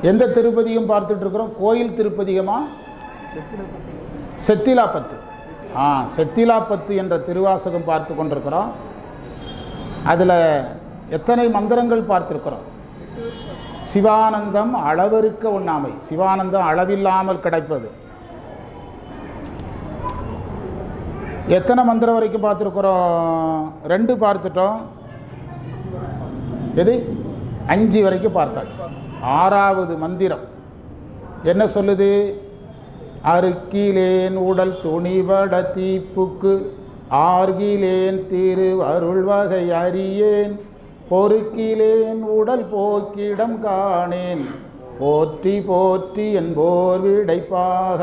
எந்த திருப்பதியும் பார்த்துட்டு இருக்கிறோம் கோயில் திருப்பதிகமா செத்திலாப்பத்து ஆ செத்திலாப்பத்து என்ற திருவாசகம் பார்த்து கொண்டிருக்கிறோம் அதில் எத்தனை மந்திரங்கள் பார்த்துருக்கிறோம் சிவானந்தம் அளவறுக்க உண்ணாமை சிவானந்தம் அளவில்லாமல் கிடைப்பது எத்தனை மந்திரம் வரைக்கும் பார்த்துருக்குறோம் ரெண்டு பார்த்துட்டோம் எது அஞ்சு வரைக்கும் பார்த்தாச்சு ஆறாவது மந்திரம் என்ன சொல்லுது அருக்கிலேன் உடல் துணிவட தீப்புக்கு ஆர்கிலேன் திரு அருள் வகை அறியேன் பொறுக்கிலேன் உடல் போக்கிடம் காணேன் போற்றி போற்றி என்போர் விடைப்பாக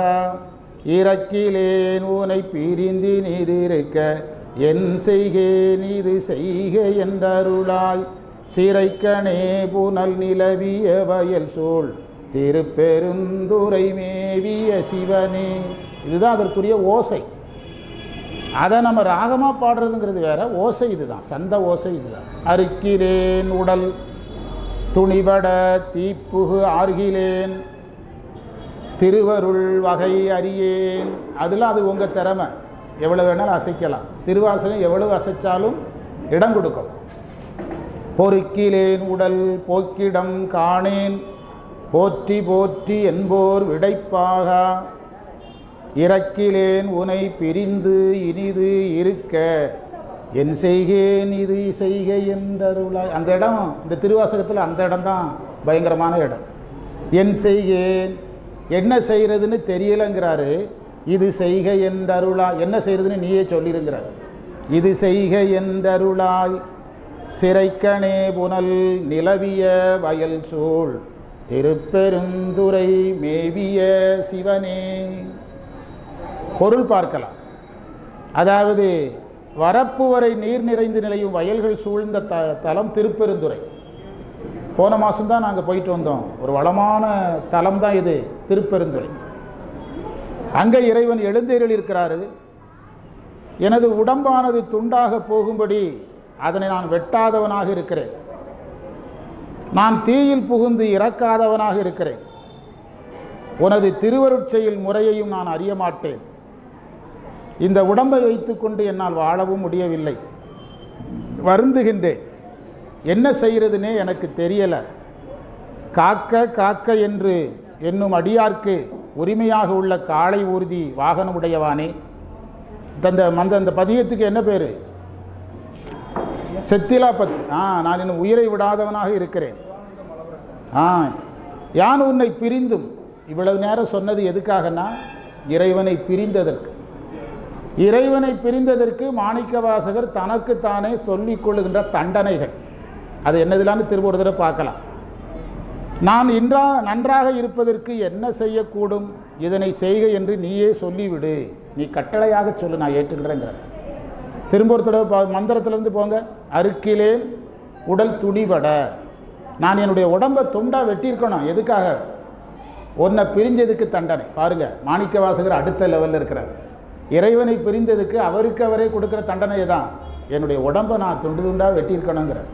இறக்கிலேன் உனை பிரிந்து நீதிருக்க என் செய்கேன் இது செய்க என்றருளாய் சிறைக்கணே புனல் நிலவிய வயல் சூழ் திருப்பெருந்துரை மேவிய சிவனே இதுதான் அதற்குரிய ஓசை அதை நம்ம ராகமாக பாடுறதுங்கிறது வேற ஓசை இதுதான் சந்த ஓசை இதுதான் அறுக்கிறேன் உடல் துணிபட தீப்புகு ஆர்கிலேன் திருவருள் வகை அறியேன் அதெல்லாம் அது உங்கள் திறமை எவ்வளோ வேணாலும் அசைக்கலாம் திருவாசகம் எவ்வளவு அசைச்சாலும் இடம் கொடுக்கும் பொறுக்கிலேன் உடல் போக்கிடம் காணேன் போற்றி போற்றி என்போர் விடைப்பாக இறக்கிலேன் உனை பிரிந்து இனிது இருக்க என் செய்கேன் இது செய்க என்றருளாய் அந்த இடம் இந்த திருவாசகத்தில் அந்த இடம் தான் பயங்கரமான இடம் என் செய்கேன் என்ன செய்கிறதுன்னு தெரியலங்கிறாரு இது செய்க என்றருளாய் என்ன செய்கிறதுன்னு நீயே சொல்லிருங்கிறார் இது செய்க என்றருளாய் சிறைக்கணே புனல் நிலவிய வயல் சூழ் திருப்பெருந்துரை மேவிய சிவனே பொருள் பார்க்கலாம் அதாவது வரப்பு வரை நீர் நிறைந்து நிலையும் வயல்கள் சூழ்ந்த த தலம் திருப்பெருந்துறை போன மாதம்தான் நாங்கள் போயிட்டு வந்தோம் ஒரு வளமான தலம் தான் இது திருப்பெருந்துறை அங்கே இறைவன் எழுந்தேறில் இருக்கிறாரு எனது உடம்பானது துண்டாக போகும்படி அதனை நான் வெட்டாதவனாக இருக்கிறேன் நான் தீயில் புகுந்து இறக்காதவனாக இருக்கிறேன் உனது திருவருட்செயல் முறையையும் நான் அறிய மாட்டேன் இந்த உடம்பை வைத்துக்கொண்டு என்னால் வாழவும் முடியவில்லை வருந்துகின்றேன் என்ன செய்கிறதுனே எனக்கு தெரியலை காக்க காக்க என்று என்னும் அடியார்க்கு உரிமையாக உள்ள காளை ஊர்தி வாகனமுடையவானே தந்த மந்த அந்த பதியத்துக்கு என்ன பேர் செத்திலாபத் ஆ நான் இன்னும் உயிரை விடாதவனாக இருக்கிறேன் ஆ யான் உன்னை பிரிந்தும் இவ்வளவு நேரம் சொன்னது எதுக்காகனா இறைவனை பிரிந்ததற்கு இறைவனை பிரிந்ததற்கு மாணிக்கவாசகர் தனக்குத்தானே சொல்லிக் கொள்ளுகின்ற தண்டனைகள் அது என்னதிலான்னு திரும்ப ஒரு தடவை பார்க்கலாம் நான் இன்றா நன்றாக இருப்பதற்கு என்ன செய்யக்கூடும் இதனை செய்க என்று நீயே சொல்லிவிடு நீ கட்டளையாக சொல்லு நான் ஏற்றுக்கிறேங்கிற திரும்ப ஒரு தடவை பா- மந்திரத்திலிருந்து போங்க அருக்கிலேன் உடல் துணிபட நான் என்னுடைய உடம்பை துண்டா வெட்டியிருக்கணும் எதுக்காக உன்னை பிரிஞ்சதுக்கு தண்டனை பாருங்க மாணிக்க வாசகர் அடுத்த லெவலில் இருக்கிறார் இறைவனை பிரிந்ததுக்கு அவருக்கு அவரே கொடுக்குற தண்டனை தான் என்னுடைய உடம்பை நான் துண்டு துண்டா வெட்டியிருக்கணுங்கிறார்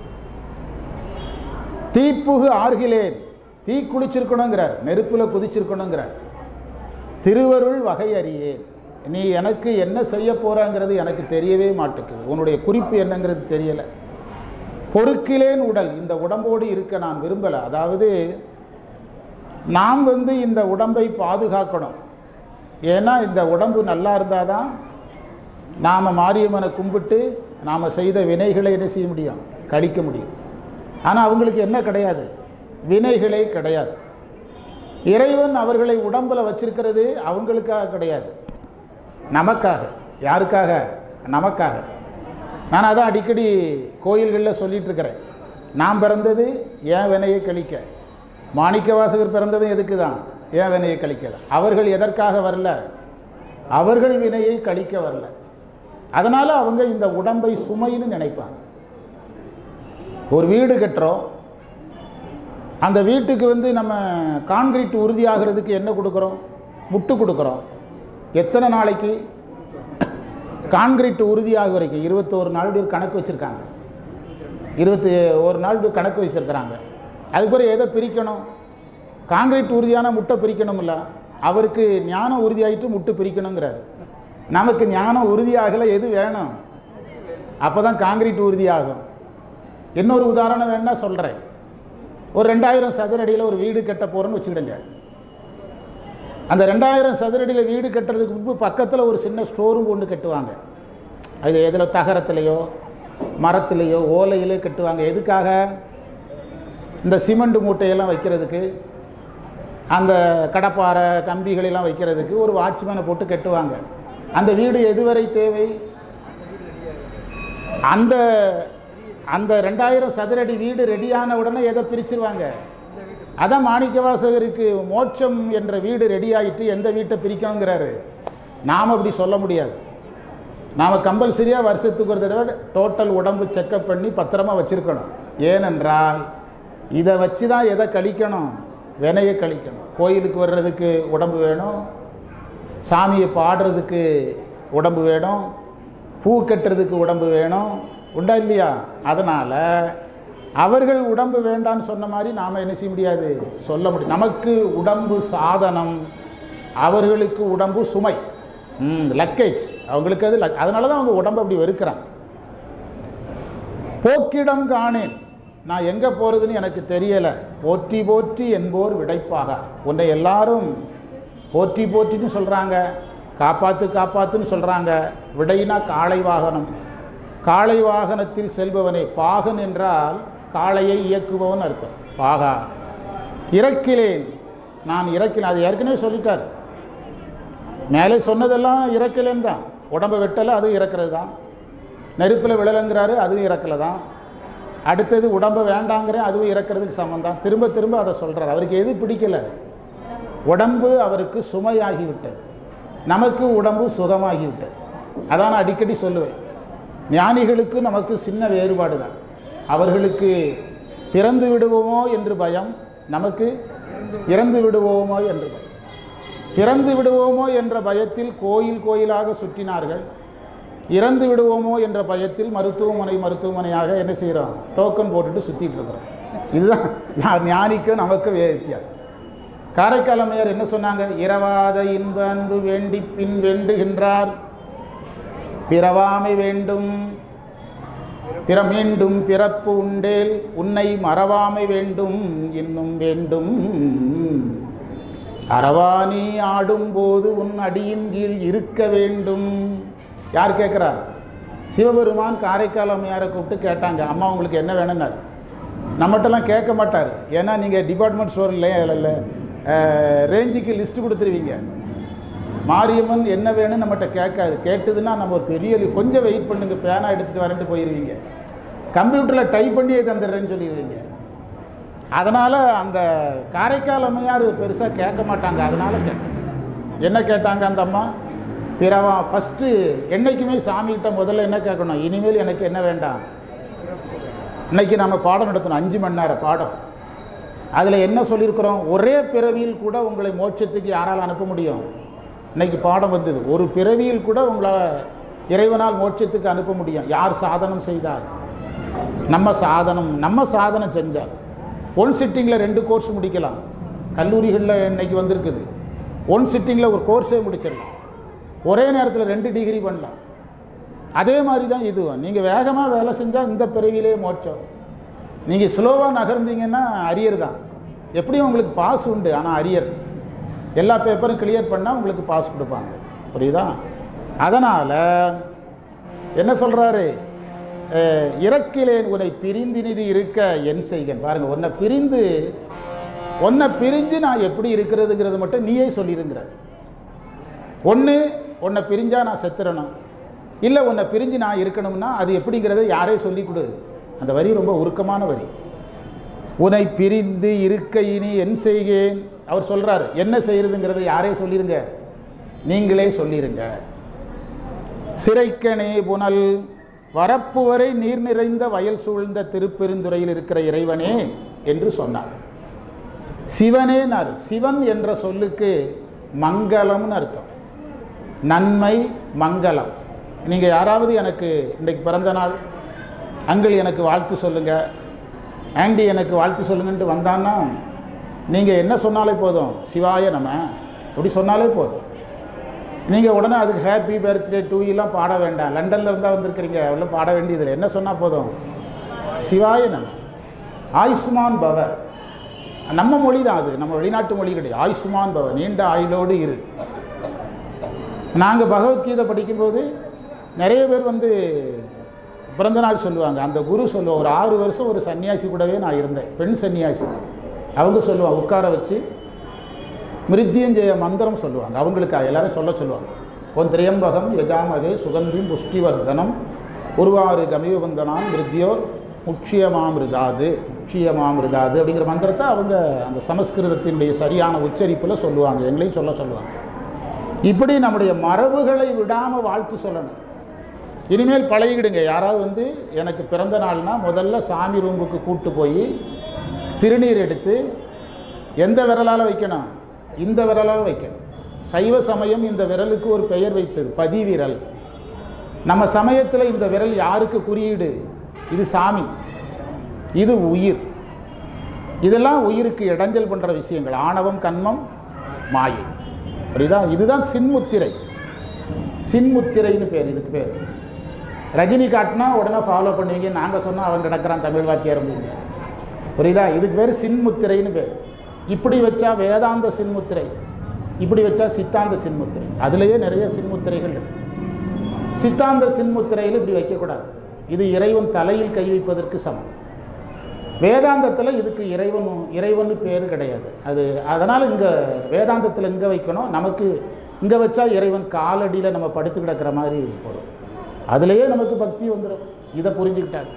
தீப்புகு ஆர்கிலேன் தீ குளிச்சிருக்கணுங்கிறார் நெருப்பில் குதிச்சிருக்கணுங்கிறார் திருவருள் வகை அறியேன் நீ எனக்கு என்ன செய்ய போறாங்கிறது எனக்கு தெரியவே மாட்டேங்குது உன்னுடைய குறிப்பு என்னங்கிறது தெரியலை பொறுக்கிலேன் உடல் இந்த உடம்போடு இருக்க நான் விரும்பலை அதாவது நாம் வந்து இந்த உடம்பை பாதுகாக்கணும் ஏன்னா இந்த உடம்பு நல்லா இருந்தால் தான் நாம் மாரியம்மனை கும்பிட்டு நாம் செய்த வினைகளை என்ன செய்ய முடியும் கழிக்க முடியும் ஆனால் அவங்களுக்கு என்ன கிடையாது வினைகளே கிடையாது இறைவன் அவர்களை உடம்பில் வச்சிருக்கிறது அவங்களுக்காக கிடையாது நமக்காக யாருக்காக நமக்காக நான் அதான் அடிக்கடி கோயில்களில் சொல்லிட்டு இருக்கிறேன் நான் பிறந்தது ஏன் வினையை கழிக்க மாணிக்க வாசகர் பிறந்ததும் எதுக்கு தான் ஏன் வினையை கழிக்கல அவர்கள் எதற்காக வரல அவர்கள் வினையை கழிக்க வரல அதனால் அவங்க இந்த உடம்பை சுமைன்னு நினைப்பாங்க ஒரு வீடு கட்டுறோம் அந்த வீட்டுக்கு வந்து நம்ம கான்கிரீட் உறுதியாகிறதுக்கு என்ன கொடுக்குறோம் முட்டு கொடுக்குறோம் எத்தனை நாளைக்கு கான்கிரீட் உறுதியாக வரைக்கும் இருபத்தோரு நாள் ஒரு கணக்கு வச்சுருக்காங்க இருபத்தி ஒரு நாள் இப்படி கணக்கு வச்சுருக்கிறாங்க அதுக்கு பிறகு எதை பிரிக்கணும் காங்கிரீட் உறுதியான முட்டை பிரிக்கணும்ல அவருக்கு ஞானம் உறுதியாயிட்டு முட்டை பிரிக்கணுங்கிறாரு நமக்கு ஞானம் உறுதியாகலை எது வேணும் அப்போ தான் காங்கிரீட் உறுதியாகும் இன்னொரு உதாரணம் வேணா சொல்கிறேன் ஒரு ரெண்டாயிரம் சதுரடியில் ஒரு வீடு கட்ட போகிறோன்னு வச்சுக்கிடுங்க அந்த ரெண்டாயிரம் சதுரடியில் வீடு கட்டுறதுக்கு முன்பு பக்கத்தில் ஒரு சின்ன ஸ்டோர் ரூம் ஒன்று கட்டுவாங்க அது எதில் தகரத்துலேயோ மரத்துலேயோ ஓலையிலே கட்டுவாங்க எதுக்காக இந்த சிமெண்ட் மூட்டையெல்லாம் வைக்கிறதுக்கு அந்த கடப்பாறை கம்பிகளெல்லாம் வைக்கிறதுக்கு ஒரு வாட்ச்மேனை போட்டு கட்டுவாங்க அந்த வீடு எதுவரை தேவை அந்த அந்த ரெண்டாயிரம் சதுரடி வீடு ரெடியான உடனே எதை பிரிச்சிருவாங்க அதான் மாணிக்கவாசகருக்கு மோட்சம் என்ற வீடு ரெடி ஆயிட்டு எந்த வீட்டை பிரிக்கணுங்கிறாரு நாம் அப்படி சொல்ல முடியாது நாம் கம்பல்சரியாக வருஷத்துக்கு ஒரு தடவை டோட்டல் உடம்பு செக்கப் பண்ணி பத்திரமா வச்சுருக்கணும் ஏனென்றால் இதை வச்சு தான் எதை கழிக்கணும் வினையை கழிக்கணும் கோயிலுக்கு வர்றதுக்கு உடம்பு வேணும் சாமியை பாடுறதுக்கு உடம்பு வேணும் பூ கட்டுறதுக்கு உடம்பு வேணும் உண்டா இல்லையா அதனால் அவர்கள் உடம்பு வேண்டான்னு சொன்ன மாதிரி நாம் என்ன செய்ய முடியாது சொல்ல முடியும் நமக்கு உடம்பு சாதனம் அவர்களுக்கு உடம்பு சுமை ம் லக்கேஜ் அவங்களுக்கு அது லக் அதனால தான் அவங்க உடம்பு அப்படி வெறுக்கிறாங்க போக்கிடம் காணேன் நான் எங்கே போகிறதுன்னு எனக்கு தெரியலை போற்றி போற்றி என்போர் விடைப்பாக உன்னை எல்லாரும் போற்றி போற்றின்னு சொல்கிறாங்க காப்பாற்று காப்பாற்றுன்னு சொல்கிறாங்க விடைனா காளை வாகனம் காளை வாகனத்தில் செல்பவனே பாகன் என்றால் காளையை இயக்குபவன் அர்த்தம் பாகா இறக்கிலேன் நான் இறக்கினேன் அது ஏற்கனவே சொல்லிட்டார் மேலே சொன்னதெல்லாம் இறக்கலேன்னு தான் உடம்பை வெட்டலை அதுவும் இறக்கிறது தான் நெருப்பில் விழலைங்கிறாரு அதுவும் இறக்கலை தான் அடுத்தது உடம்பை வேண்டாங்கிறேன் அதுவும் இறக்கிறதுக்கு சமம் தான் திரும்ப திரும்ப அதை சொல்கிறார் அவருக்கு எது பிடிக்கல உடம்பு அவருக்கு சுமையாகிவிட்டது நமக்கு உடம்பு சுகமாகிவிட்டது அதான் நான் அடிக்கடி சொல்லுவேன் ஞானிகளுக்கு நமக்கு சின்ன வேறுபாடு தான் அவர்களுக்கு பிறந்து விடுவோமோ என்று பயம் நமக்கு இறந்து விடுவோமோ என்று பயம் பிறந்து விடுவோமோ என்ற பயத்தில் கோயில் கோயிலாக சுற்றினார்கள் இறந்து விடுவோமோ என்ற பயத்தில் மருத்துவமனை மருத்துவமனையாக என்ன செய்கிறோம் டோக்கன் போட்டுட்டு சுற்றிட்டு இருக்கிறோம் இதுதான் ஞா- ஞானிக்கும் நமக்கு வே வித்தியாசம் காரைக்கால் அம்மையார் என்ன சொன்னாங்க இரவாத இன்ப அன்பு வேண்டி பின் வேண்டுகின்றார் பிறவாமை வேண்டும் பிற மீண்டும் பிறப்பு உண்டேல் உன்னை மறவாமை வேண்டும் இன்னும் வேண்டும் அரவாணி ஆடும்போது உன் அடியின் கீழ் இருக்க வேண்டும் யார் கேட்குறார் சிவபெருமான் காரைக்கால் அம்மையாரை கூப்பிட்டு கேட்டாங்க அம்மா உங்களுக்கு என்ன வேணும்னாரு நம்மகிட்டலாம் கேட்க மாட்டார் ஏன்னா நீங்கள் டிபார்ட்மெண்ட் ஸ்டோரில் இல்லை ரேஞ்சுக்கு லிஸ்ட்டு கொடுத்துருவீங்க மாரியம்மன் என்ன வேணும்னு நம்மகிட்ட கேட்காது கேட்டதுன்னா நம்ம ஒரு பெரிய li- கொஞ்சம் வெயிட் பண்ணுங்க பேனா எடுத்துகிட்டு வரேன்ட்டு போயிடுவீங்க கம்ப்யூட்டரில் டைப் பண்ணியே தந்துடுறேன்னு சொல்லிடுவீங்க அதனால் அந்த காரைக்கால் அம்மையார் பெருசாக கேட்க மாட்டாங்க அதனால் கேட்க என்ன கேட்டாங்க அந்த அம்மா பிறவா ஃபஸ்ட்டு என்னைக்குமே சாமிகிட்ட முதல்ல என்ன கேட்கணும் இனிமேல் எனக்கு என்ன வேண்டாம் இன்னைக்கு நம்ம பாடம் நடத்தணும் அஞ்சு மணி நேரம் பாடம் அதில் என்ன சொல்லியிருக்கிறோம் ஒரே பிறவியில் கூட உங்களை மோட்சத்துக்கு யாரால் அனுப்ப முடியும் இன்னைக்கு பாடம் வந்தது ஒரு பிறவியில் கூட உங்களை இறைவனால் மோட்சத்துக்கு அனுப்ப முடியும் யார் சாதனம் செய்தால் நம்ம சாதனம் நம்ம சாதனம் செஞ்சால் ஒன் சிட்டிங்கில் ரெண்டு கோர்ஸ் முடிக்கலாம் கல்லூரிகளில் இன்னைக்கு வந்திருக்குது ஒன் சிட்டிங்கில் ஒரு கோர்ஸே முடிச்சிடலாம் ஒரே நேரத்தில் ரெண்டு டிகிரி பண்ணலாம் அதே மாதிரி தான் இதுவும் நீங்கள் வேகமாக வேலை செஞ்சால் இந்த பிறவிலே மோட்சம் நீங்கள் ஸ்லோவாக நகர்ந்தீங்கன்னா அரியர் தான் எப்படியும் உங்களுக்கு பாஸ் உண்டு ஆனால் அரியர் எல்லா பேப்பரும் கிளியர் பண்ணால் உங்களுக்கு பாஸ் கொடுப்பாங்க புரியுதா அதனால் என்ன சொல்கிறாரு இறக்கிலேன் உன்னை பிரிந்தினிது இருக்க என் செய்கன் பாருங்கள் உன்னை பிரிந்து உன்னை பிரிஞ்சு நான் எப்படி இருக்கிறதுங்கிறது மட்டும் நீயே சொல்லியிருங்கிறார் ஒன்று உன்னை பிரிஞ்சா நான் செத்துறணும் இல்லை உன்னை பிரிஞ்சு நான் இருக்கணும்னா அது எப்படிங்கிறத யாரே சொல்லிக் கொடு அந்த வரி ரொம்ப உருக்கமான வரி உன்னை பிரிந்து இருக்க இனி என் செய்கேன் அவர் சொல்றாரு என்ன செய்யறதுங்கிறத யாரே சொல்லிருங்க நீங்களே சொல்லிருங்க சிறைக்கணே புனல் வரப்பு வரை நீர் நிறைந்த வயல் சூழ்ந்த திருப்பெருந்துறையில் இருக்கிற இறைவனே என்று சொன்னார் சிவனேனார் சிவன் என்ற சொல்லுக்கு மங்களம்னு அர்த்தம் நன்மை மங்களம் நீங்கள் யாராவது எனக்கு இன்றைக்கு பிறந்த நாள் அங்கிள் எனக்கு வாழ்த்து சொல்லுங்கள் ஆண்டி எனக்கு வாழ்த்து சொல்லுங்கன்ட்டு வந்தான்னா நீங்கள் என்ன சொன்னாலே போதும் சிவாய நம்ம அப்படி சொன்னாலே போதும் நீங்கள் உடனே அதுக்கு ஹாப்பி பர்த்டே டூ எல்லாம் பாட வேண்டாம் லண்டன்ல இருந்தால் வந்திருக்கிறீங்க அவ்வளோ பாட வேண்டியதில்லை என்ன சொன்னால் போதும் சிவாய நம்ம ஆயுஷ்மான் பவ நம்ம மொழி தான் அது நம்ம வெளிநாட்டு மொழி கிடையாது ஆயுஷ்மான் பவ நீண்ட ஆயுளோடு இரு நாங்கள் பகவத்கீதை படிக்கும்போது நிறைய பேர் வந்து பிறந்தநாள் சொல்லுவாங்க அந்த குரு சொல்லுவாங்க ஒரு ஆறு வருஷம் ஒரு சன்னியாசி கூடவே நான் இருந்தேன் பெண் சன்னியாசி அவங்க சொல்லுவாங்க உட்கார வச்சு மிருத்யுஞ்சய மந்திரம் சொல்லுவாங்க அவங்களுக்கு எல்லாரும் சொல்ல சொல்லுவாங்க ஒன் திரியம்பகம் யஜாமகே சுகந்திம் புஷ்டிவர்தனம் உருவாறு கமிவந்தனாம் மிருத்யோர் முட்சியமாமிருதாது முட்சியமாமிருதாது அப்படிங்கிற மந்திரத்தை அவங்க அந்த சமஸ்கிருதத்தினுடைய சரியான உச்சரிப்பில் சொல்லுவாங்க எங்களையும் சொல்ல சொல்லுவாங்க இப்படி நம்முடைய மரபுகளை விடாமல் வாழ்த்து சொல்லணும் இனிமேல் பழகிடுங்க யாராவது வந்து எனக்கு பிறந்த நாள்னா முதல்ல சாமி ரூமுக்கு கூட்டு போய் திருநீர் எடுத்து எந்த விரலால் வைக்கணும் இந்த விரலால் வைக்கணும் சைவ சமயம் இந்த விரலுக்கு ஒரு பெயர் வைத்தது பதிவிரல் நம்ம சமயத்தில் இந்த விரல் யாருக்கு குறியீடு இது சாமி இது உயிர் இதெல்லாம் உயிருக்கு இடைஞ்சல் பண்ணுற விஷயங்கள் ஆணவம் கண்மம் மாயை புரியுதா இதுதான் சின்முத்திரை சின்முத்திரைன்னு பேர் இதுக்கு பேர் ரஜினி காட்டினா உடனே ஃபாலோ பண்ணுவீங்க நாங்கள் சொன்னால் அவன் கிடக்கிறான் தமிழ் வாத்தியார் இருந்தீங்க புரியுதா இதுக்கு பேர் சின்முத்திரைன்னு பேர் இப்படி வச்சா வேதாந்த சின்முத்திரை இப்படி வச்சா சித்தாந்த சின்முத்திரை அதுலேயே நிறைய சின்முத்திரைகள் இருக்கு சித்தாந்த சின்முத்திரையில் இப்படி வைக்கக்கூடாது இது இறைவன் தலையில் கை வைப்பதற்கு சமம் வேதாந்தத்தில் இதுக்கு இறைவன் இறைவன் பேர் கிடையாது அது அதனால் இங்கே வேதாந்தத்தில் இங்கே வைக்கணும் நமக்கு இங்கே வச்சா இறைவன் காலடியில் நம்ம படுத்து கிடக்கிற மாதிரி போடும் அதுலேயே நமக்கு பக்தி வந்துடும் இதை புரிஞ்சுக்கிட்டாங்க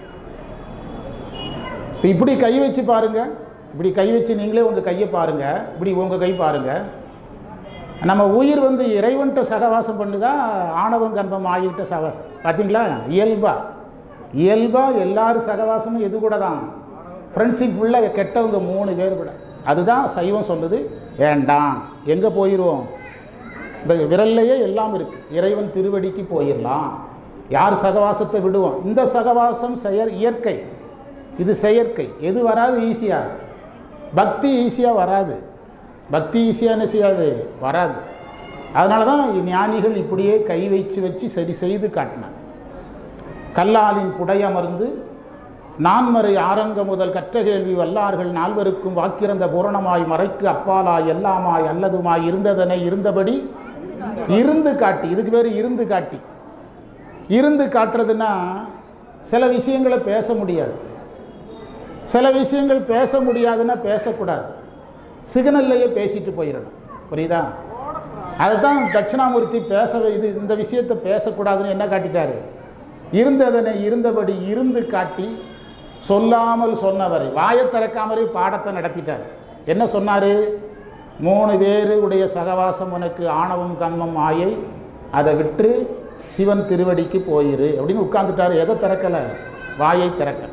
இப்போ இப்படி கை வச்சு பாருங்க இப்படி கை வச்சு நீங்களே உங்கள் கையை பாருங்க இப்படி உங்கள் கை பாருங்க நம்ம உயிர் வந்து இறைவன்கிட்ட சகவாசம் பண்ணுதா ஆணவம் கன்பம் ஆகிட்ட சகவாசம் பார்த்தீங்களா இயல்பா இயல்பா எல்லாரும் சகவாசமும் எது கூட தான் ஃப்ரெண்ட்ஷிப் ஃபுல்லாக கெட்டவங்க மூணு பேர் கூட அதுதான் சைவம் சொல்லுது வேண்டாம் எங்கே போயிடுவோம் இந்த விரல்லையே எல்லாம் இருக்குது இறைவன் திருவடிக்கு போயிடலாம் யார் சகவாசத்தை விடுவோம் இந்த சகவாசம் செயற் இயற்கை இது செயற்கை எது வராது ஈஸியாக பக்தி ஈஸியாக வராது பக்தி ஈஸியாக என்ன செய்யாது வராது அதனால தான் ஞானிகள் இப்படியே கை வச்சு வச்சு சரி செய்து காட்டினாங்க கல்லாலின் புடையமர்ந்து நான்மறை ஆரங்க முதல் கற்ற கேள்வி வல்லார்கள் நால்வருக்கும் வாக்கிறந்த பூரணமாய் மறைக்கு அப்பாலாய் எல்லாமாய் அல்லதுமாய் இருந்ததனை இருந்தபடி இருந்து காட்டி இதுக்கு பேர் இருந்து காட்டி இருந்து காட்டுறதுன்னா சில விஷயங்களை பேச முடியாது சில விஷயங்கள் பேச முடியாதுன்னா பேசக்கூடாது சிக்னல்லையே பேசிட்டு போயிடணும் புரியுதா அதுதான் தட்சிணாமூர்த்தி பேச இது இந்த விஷயத்தை பேசக்கூடாதுன்னு என்ன காட்டிட்டாரு இருந்ததனை இருந்தபடி இருந்து காட்டி சொல்லாமல் சொன்னவரை வாயை திறக்காமலே பாடத்தை நடத்திட்டார் என்ன சொன்னார் மூணு பேரு உடைய சகவாசம் உனக்கு ஆணவம் கண்மம் ஆயை அதை விட்டு சிவன் திருவடிக்கு போயிரு அப்படின்னு உட்கார்ந்துட்டாரு எதை திறக்கலை வாயை திறக்கல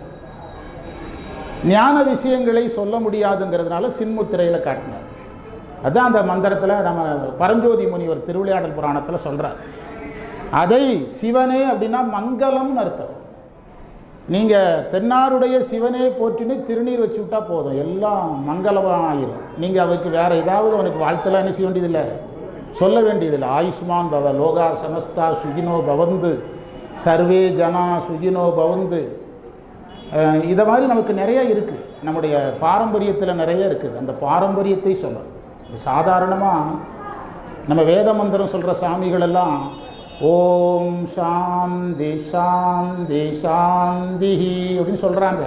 ஞான விஷயங்களை சொல்ல முடியாதுங்கிறதுனால சின்முத்திரையில் காட்டினார் அதான் அந்த மந்திரத்தில் நம்ம பரஞ்சோதி முனிவர் திருவிளையாடல் புராணத்தில் சொல்கிறார் அதை சிவனே அப்படின்னா மங்களம்னு அர்த்தம் நீங்கள் தென்னாருடைய சிவனே போற்றின்னு திருநீர் வச்சு விட்டா போதும் எல்லாம் மங்களமாக ஆயிரும் நீங்கள் அவருக்கு வேறு ஏதாவது அவனுக்கு வாழ்த்தலாம் என்ன செய்ய வேண்டியதில்லை சொல்ல வேண்டியதில்லை ஆயுஷ்மான் பவ லோகா சமஸ்தா சுகினோ பவந்து சர்வே ஜனா சுகினோ பவந்து அஹ் இதை மாதிரி நமக்கு நிறைய இருக்குது நம்முடைய பாரம்பரியத்தில் நிறைய இருக்குது அந்த பாரம்பரியத்தை சொல்லணும் சாதாரணமாக நம்ம வேத மந்திரம் சொல்கிற சாமிகள் எல்லாம் ஓம் சாந்தி சாந்தி சாந்தி அப்படின்னு சொல்கிறாங்க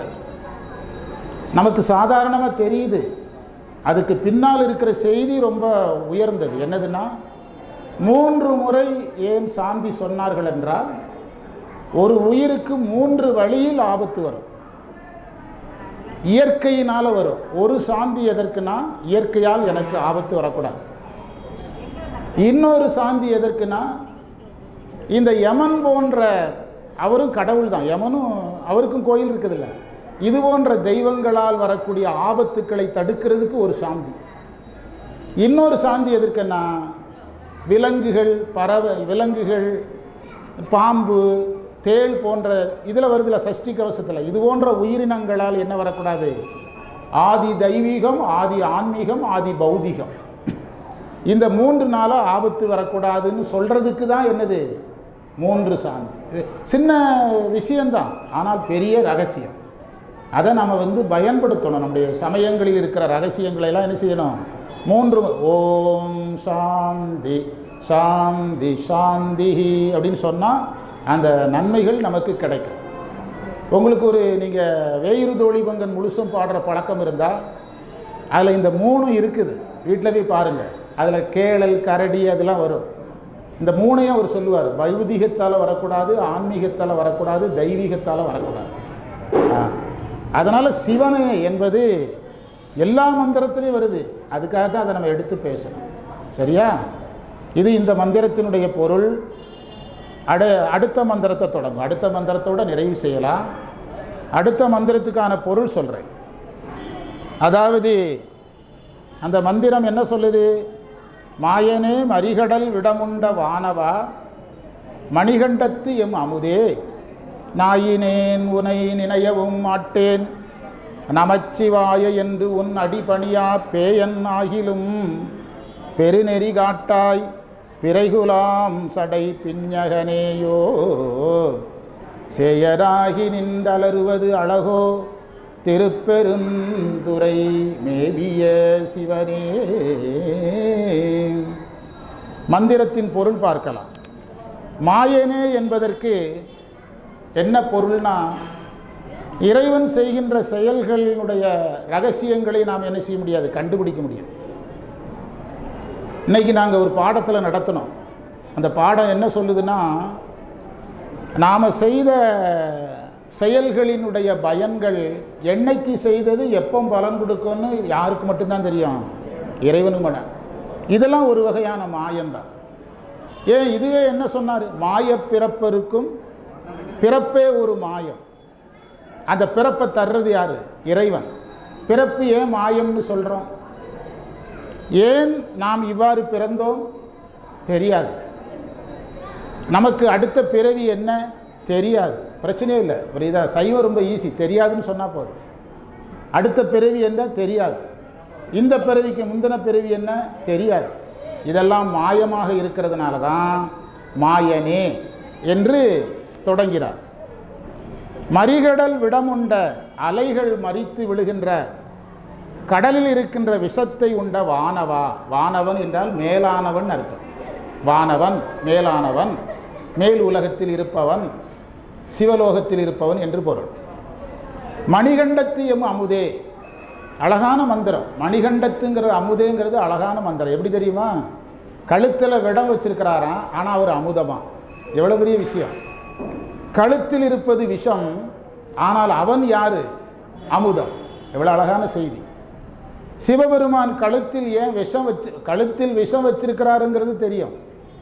நமக்கு சாதாரணமாக தெரியுது அதுக்கு பின்னால் இருக்கிற செய்தி ரொம்ப உயர்ந்தது என்னதுன்னா மூன்று முறை ஏன் சாந்தி சொன்னார்கள் என்றால் ஒரு உயிருக்கு மூன்று வழியில் ஆபத்து வரும் இயற்கையினால் வரும் ஒரு சாந்தி எதற்குனா இயற்கையால் எனக்கு ஆபத்து வரக்கூடாது இன்னொரு சாந்தி எதற்குனா இந்த யமன் போன்ற அவரும் கடவுள் தான் யமனும் அவருக்கும் கோயில் இருக்குதுல்ல இது போன்ற தெய்வங்களால் வரக்கூடிய ஆபத்துக்களை தடுக்கிறதுக்கு ஒரு சாந்தி இன்னொரு சாந்தி எதற்குன்னா விலங்குகள் பறவை விலங்குகள் பாம்பு தேள் போன்ற இதில் வருதுல சஷ்டி கவசத்தில் இது போன்ற உயிரினங்களால் என்ன வரக்கூடாது ஆதி தெய்வீகம் ஆதி ஆன்மீகம் ஆதி பௌதிகம் இந்த மூன்று நாளாக ஆபத்து வரக்கூடாதுன்னு சொல்கிறதுக்கு தான் என்னது மூன்று சாந்தி இது சின்ன விஷயம்தான் ஆனால் பெரிய ரகசியம் அதை நம்ம வந்து பயன்படுத்தணும் நம்முடைய சமயங்களில் இருக்கிற ரகசியங்களை எல்லாம் என்ன செய்யணும் மூன்று ஓம் சாந்தி சாந்தி சாந்தி அப்படின்னு சொன்னால் அந்த நன்மைகள் நமக்கு கிடைக்கும் உங்களுக்கு ஒரு நீங்கள் வேயிறு தோழி பங்கன் முழுசும் பாடுற பழக்கம் இருந்தால் அதில் இந்த மூணும் இருக்குது வீட்டில் போய் பாருங்கள் அதில் கேளல் கரடி அதெல்லாம் வரும் இந்த மூணையும் அவர் சொல்லுவார் வைதிகத்தால் வரக்கூடாது ஆன்மீகத்தால் வரக்கூடாது தெய்வீகத்தால் வரக்கூடாது அதனால் சிவனை என்பது எல்லா மந்திரத்திலையும் வருது அதுக்காக தான் அதை நம்ம எடுத்து பேசணும் சரியா இது இந்த மந்திரத்தினுடைய பொருள் அடு அடுத்த மந்திரத்தை தொடங்கும் அடுத்த மந்திரத்தோட நிறைவு செய்யலாம் அடுத்த மந்திரத்துக்கான பொருள் சொல்கிறேன் அதாவது அந்த மந்திரம் என்ன சொல்லுது மாயனே மரிகடல் விடமுண்ட வானவா மணிகண்டத்து எம் அமுதே நாயினேன் உனை நினையவும் மாட்டேன் நமச்சிவாய என்று உன் அடிபணியா பேயன் ஆகிலும் பெருநெறி காட்டாய் பிறைகுலாம் சடை பிஞ்சகனேயோ சேயராகி நின்றலறுவது அழகோ திருப்பெருந்துரை மேவிய சிவனே மந்திரத்தின் பொருள் பார்க்கலாம் மாயனே என்பதற்கு என்ன பொருள்னா இறைவன் செய்கின்ற செயல்களினுடைய ரகசியங்களை நாம் என்ன செய்ய முடியாது கண்டுபிடிக்க முடியாது இன்னைக்கு நாங்கள் ஒரு பாடத்தில் நடத்தினோம் அந்த பாடம் என்ன சொல்லுதுன்னா நாம் செய்த செயல்களினுடைய பயன்கள் என்னைக்கு செய்தது எப்போ பலன் கொடுக்கும்னு யாருக்கு மட்டும்தான் தெரியும் இறைவனுக்கு மட்டும் இதெல்லாம் ஒரு வகையான மாயம்தான் ஏன் இதுவே என்ன சொன்னார் மாய பிறப்பருக்கும் பிறப்பே ஒரு மாயம் அந்த பிறப்பை தர்றது யார் இறைவன் பிறப்பு ஏன் மாயம்னு சொல்கிறோம் ஏன் நாம் இவ்வாறு பிறந்தோம் தெரியாது நமக்கு அடுத்த பிறவி என்ன தெரியாது பிரச்சனையே இல்லை புரியுதா சைவம் ரொம்ப ஈஸி தெரியாதுன்னு சொன்னால் போதும் அடுத்த பிறவி என்ன தெரியாது இந்த பிறவிக்கு முந்தின பிறவி என்ன தெரியாது இதெல்லாம் மாயமாக இருக்கிறதுனால தான் மாயனே என்று தொடங்கிறார் மறிகடல் விடமுண்ட அலைகள் மறித்து விழுகின்ற கடலில் இருக்கின்ற விஷத்தை உண்ட வானவா வானவன் என்றால் மேலானவன் அர்த்தம் வானவன் மேலானவன் மேல் உலகத்தில் இருப்பவன் சிவலோகத்தில் இருப்பவன் என்று பொருள் மணிகண்டத்து எம் அமுதே அழகான மந்திரம் மணிகண்டத்துங்கிற அமுதேங்கிறது அழகான மந்திரம் எப்படி தெரியுமா கழுத்தில் விடம் வச்சிருக்கிறாராம் ஆனால் அவர் அமுதமா எவ்வளோ பெரிய விஷயம் கழுத்தில் இருப்பது விஷம் ஆனால் அவன் யாரு அமுதம் எவ்வளோ அழகான செய்தி சிவபெருமான் கழுத்தில் ஏன் விஷம் வச்சு கழுத்தில் விஷம் வச்சிருக்கிறாருங்கிறது தெரியும்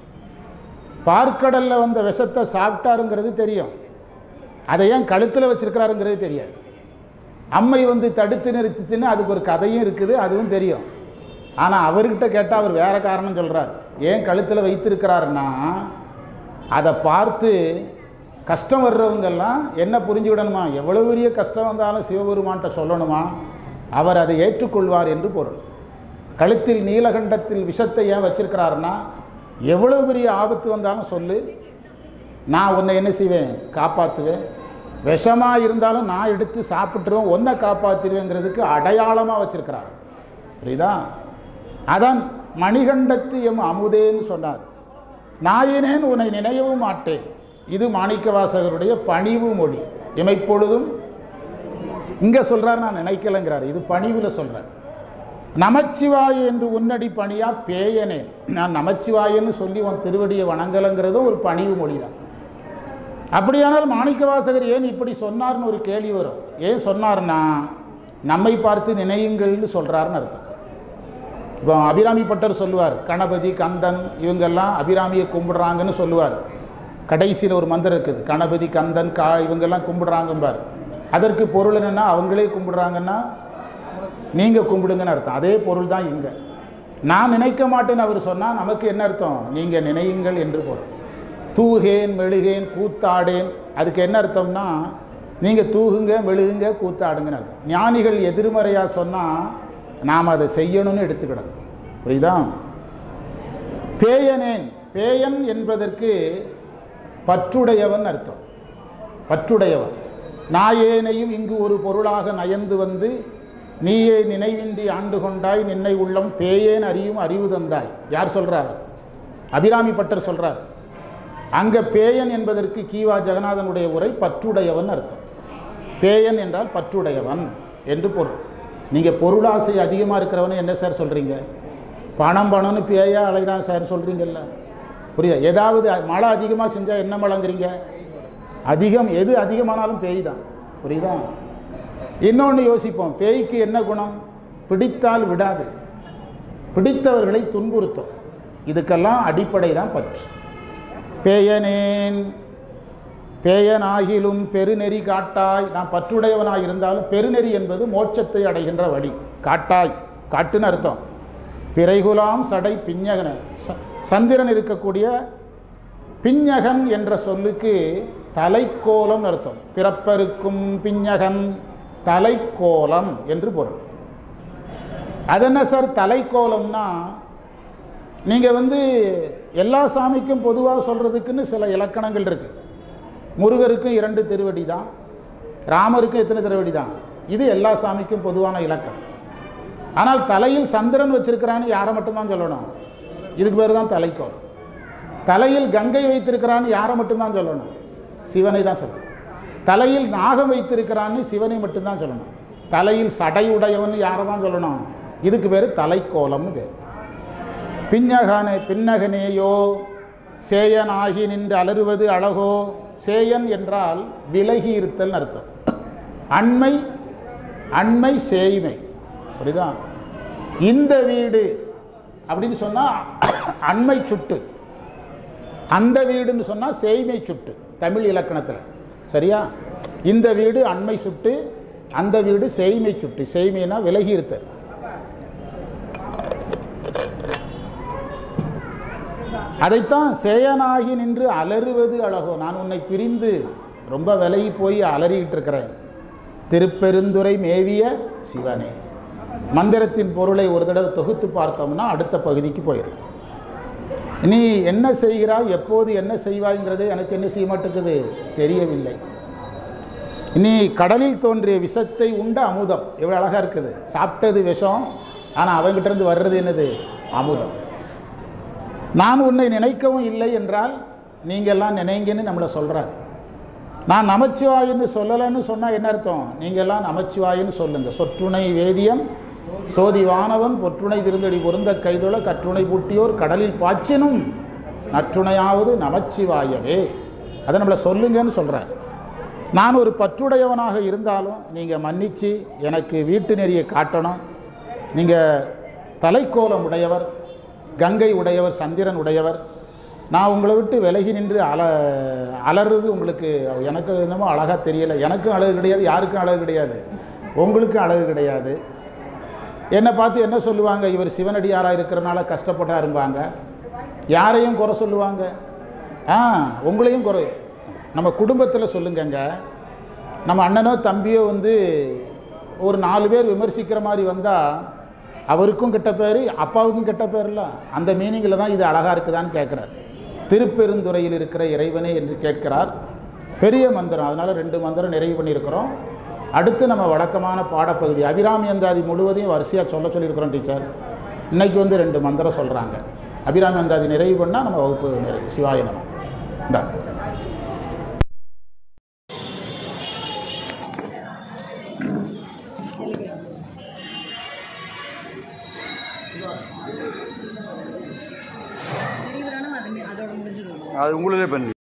பார்க்கடல்ல வந்த விஷத்தை சாப்பிட்டாருங்கிறது தெரியும் அதை ஏன் கழுத்தில் வச்சிருக்கிறாருங்கிறது தெரியாது அம்மை வந்து தடுத்து நிறுத்திச்சுன்னு அதுக்கு ஒரு கதையும் இருக்குது அதுவும் தெரியும் ஆனால் அவர்கிட்ட கேட்டால் அவர் வேற காரணம் சொல்கிறார் ஏன் கழுத்தில் வைத்திருக்கிறாருன்னா அதை பார்த்து கஷ்டம் வர்றவங்கெல்லாம் என்ன புரிஞ்சுக்கிடணுமா எவ்வளோ பெரிய கஷ்டம் வந்தாலும் சிவபெருமான்கிட்ட சொல்லணுமா அவர் அதை ஏற்றுக்கொள்வார் என்று பொருள் கழுத்தில் நீலகண்டத்தில் விஷத்தை ஏன் வச்சிருக்கிறாருன்னா எவ்வளோ பெரிய ஆபத்து வந்தாலும் சொல்லு நான் உன்னை என்ன செய்வேன் காப்பாற்றுவேன் விஷமாக இருந்தாலும் நான் எடுத்து சாப்பிட்டுருவேன் ஒன்றை காப்பாற்றிடுவேங்கிறதுக்கு அடையாளமாக வச்சிருக்கிறார் புரியுதா அதான் மணிகண்டத்து எம் அமுதேன்னு சொன்னார் நாயினேன் உன்னை நினையவும் மாட்டேன் இது மாணிக்கவாசகருடைய பணிவு மொழி இமைப்பொழுதும் இங்கே சொல்கிறார் நான் நினைக்கலைங்கிறார் இது பணிவில் சொல்கிறார் நமச்சிவாய் என்று உன்னடி பணியா பேயனே நான் நமச்சிவாயன்னு சொல்லி உன் திருவடியை வணங்கலைங்கிறதும் ஒரு பணிவு மொழி தான் அப்படியானால் மாணிக்கவாசகர் ஏன் இப்படி சொன்னார்னு ஒரு கேள்வி வரும் ஏன் சொன்னார்னா நம்மை பார்த்து நினையுங்கள்னு சொல்கிறாருன்னு அர்த்தம் இப்போ அபிராமி பட்டர் சொல்லுவார் கணபதி கந்தன் இவங்கெல்லாம் அபிராமியை கும்பிடுறாங்கன்னு சொல்லுவார் கடைசியில் ஒரு மந்திரம் இருக்குது கணபதி கந்தன் கா இவங்கெல்லாம் கும்பிடுறாங்கம்பார் அதற்கு பொருள் என்னென்னா அவங்களே கும்பிடுறாங்கன்னா நீங்கள் கும்பிடுங்கன்னு அர்த்தம் அதே பொருள் தான் இங்கே நான் நினைக்க மாட்டேன்னு அவர் சொன்னால் நமக்கு என்ன அர்த்தம் நீங்கள் நினையுங்கள் என்று பொருள் தூகேன் மெழுகேன் கூத்தாடேன் அதுக்கு என்ன அர்த்தம்னா நீங்கள் தூகுங்க மெழுகுங்க கூத்தாடுங்கன்னு அர்த்தம் ஞானிகள் எதிர்மறையாக சொன்னால் நாம் அதை செய்யணும்னு எடுத்துக்கிடணும் புரியுதா பேயனேன் பேயன் என்பதற்கு பற்றுடையவன் அர்த்தம் பற்றுடையவன் நாயேனையும் இங்கு ஒரு பொருளாக நயந்து வந்து நீயே நினைவின்றி ஆண்டு கொண்டாய் நின்னை உள்ளம் பேயேன் அறியும் அறிவு தந்தாய் யார் சொல்றார் அபிராமி பட்டர் சொல்றார் அங்க பேயன் என்பதற்கு கீவா ஜெகநாதனுடைய உரை பற்றுடையவன் அர்த்தம் பேயன் என்றால் பற்றுடையவன் என்று பொருள் நீங்கள் பொருளாசை அதிகமாக இருக்கிறவனு என்ன சார் சொல்கிறீங்க பணம் பணம்னு பேயா அலைகிறான் சார் சொல்கிறீங்கல்ல புரியுதா ஏதாவது மழை அதிகமாக செஞ்சால் என்ன மழைங்கிறீங்க அதிகம் எது அதிகமானாலும் பேய் தான் புரியுதா இன்னொன்று யோசிப்போம் பேய்க்கு என்ன குணம் பிடித்தால் விடாது பிடித்தவர்களை துன்புறுத்தும் இதுக்கெல்லாம் அடிப்படை தான் பற்று பேயனேன் பேயனாகிலும் பெருநெறி காட்டாய் நான் பற்றுடையவனாக இருந்தாலும் பெருநெறி என்பது மோட்சத்தை அடைகின்ற வழி காட்டாய் காட்டுன்னு அர்த்தம் பிறைகுலாம் சடை பிஞ்சகன ச- சந்திரன் இருக்கக்கூடிய பிஞ்சகன் என்ற சொல்லுக்கு தலைக்கோலம் அர்த்தம் பிறப்பருக்கும் பிஞ்சகன் தலைக்கோலம் என்று பொருள் அது என்ன சார் தலைக்கோலம்னா நீங்கள் வந்து எல்லா சாமிக்கும் பொதுவாக சொல்கிறதுக்குன்னு சில இலக்கணங்கள் இருக்குது முருகருக்கும் இரண்டு திருவடி தான் ராமருக்கும் எத்தனை திருவடி தான் இது எல்லா சாமிக்கும் பொதுவான இலக்கணம் ஆனால் தலையில் சந்திரன் வச்சிருக்கிறான்னு யாரை மட்டும்தான் சொல்லணும் இதுக்கு பேர் தான் தலைக்கோல் தலையில் கங்கை வைத்திருக்கிறான்னு யாரை மட்டும்தான் சொல்லணும் சிவனை தான் சொல்லணும் தலையில் நாகம் வைத்திருக்கிறான்னு சிவனை மட்டும்தான் சொல்லணும் தலையில் சடை உடையவன் யாரை தான் சொல்லணும் இதுக்கு பேர் தலைக்கோலம்னு பேர் பின்னகனே பின்னகனேயோ சேயனாகி நின்று அலறுவது அழகோ சேயன் என்றால் விலகி இருத்தல் அர்த்தம் அண்மை அண்மை சேய்மை புரியுதா இந்த வீடு அப்படின்னு சொன்னால் அண்மை சுட்டு அந்த வீடுன்னு சொன்னால் சேய்மை சுட்டு தமிழ் இலக்கணத்தில் சரியா இந்த வீடு அண்மை சுட்டு அந்த வீடு சேய்மை சுட்டு சேய்மைனா விலகி இருத்தல் அதைத்தான் சேயனாகி நின்று அலறுவது அழகோ நான் உன்னை பிரிந்து ரொம்ப விலகி போய் அலறிக்கிட்டு இருக்கிறேன் திருப்பெருந்துரை மேவிய சிவனே மந்திரத்தின் பொருளை ஒரு தடவை தொகுத்து பார்த்தோம்னா அடுத்த பகுதிக்கு போயிடும் நீ என்ன செய்கிறாய் எப்போது என்ன செய்வாய்ங்கிறது எனக்கு என்ன செய்ய மாட்டேங்குது தெரியவில்லை நீ கடலில் தோன்றிய விஷத்தை உண்ட அமுதம் எவ்வளோ அழகாக இருக்குது சாப்பிட்டது விஷம் ஆனால் அவங்கிட்ட இருந்து வர்றது என்னது அமுதம் நான் உன்னை நினைக்கவும் இல்லை என்றால் நீங்கள் எல்லாம் நினைங்கன்னு நம்மளை சொல்கிறார் நான் நமச்சிவாயின்னு சொல்லலைன்னு சொன்னால் என்ன அர்த்தம் நீங்கள் எல்லாம் நமச்சிவாயின்னு சொல்லுங்கள் சொற்றுணை வேதியன் சோதி வானவன் பொற்றுணை திருந்தடி பொருந்த கைதொழ கற்றுணை பூட்டியோர் கடலில் பாய்ச்சினும் நற்றுணையாவது நமச்சிவாயவே அதை நம்மளை சொல்லுங்கன்னு சொல்கிறார் நான் ஒரு பற்றுடையவனாக இருந்தாலும் நீங்கள் மன்னிச்சு எனக்கு வீட்டு நெறியை காட்டணும் நீங்கள் தலைக்கோலம் உடையவர் கங்கை உடையவர் சந்திரன் உடையவர் நான் உங்களை விட்டு விலகி நின்று அல அலறுறது உங்களுக்கு எனக்கு என்னமோ அழகாக தெரியலை எனக்கும் அழகு கிடையாது யாருக்கும் அழகு கிடையாது உங்களுக்கும் அழகு கிடையாது என்னை பார்த்து என்ன சொல்லுவாங்க இவர் சிவனடியாராக இருக்கிறனால கஷ்டப்பட்டாரும்பாங்க யாரையும் குறை சொல்லுவாங்க ஆ உங்களையும் குறை நம்ம குடும்பத்தில் சொல்லுங்கங்க நம்ம அண்ணனோ தம்பியோ வந்து ஒரு நாலு பேர் விமர்சிக்கிற மாதிரி வந்தால் அவருக்கும் கெட்ட பேர் அப்பாவுக்கும் கெட்ட பேர்ல அந்த மீனிங்கில் தான் இது அழகாக இருக்குதான்னு கேட்குறார் திருப்பெருந்துறையில் இருக்கிற இறைவனே என்று கேட்கிறார் பெரிய மந்திரம் அதனால் ரெண்டு மந்திரம் நிறைவு பண்ணியிருக்கிறோம் அடுத்து நம்ம வழக்கமான பாடப்பகுதி அபிராமி அந்தாதி முழுவதையும் வரிசையாக சொல்ல சொல்லியிருக்கிறோம் டீச்சர் இன்னைக்கு வந்து ரெண்டு மந்திரம் சொல்கிறாங்க அபிராமி அந்தாதி நிறைவு பண்ணால் நம்ம வகுப்பு நிறைவு சிவாய நம இந்தா பிரிவுறான அது அதோட முடிஞ்சது அது உங்களுதே பண்ணு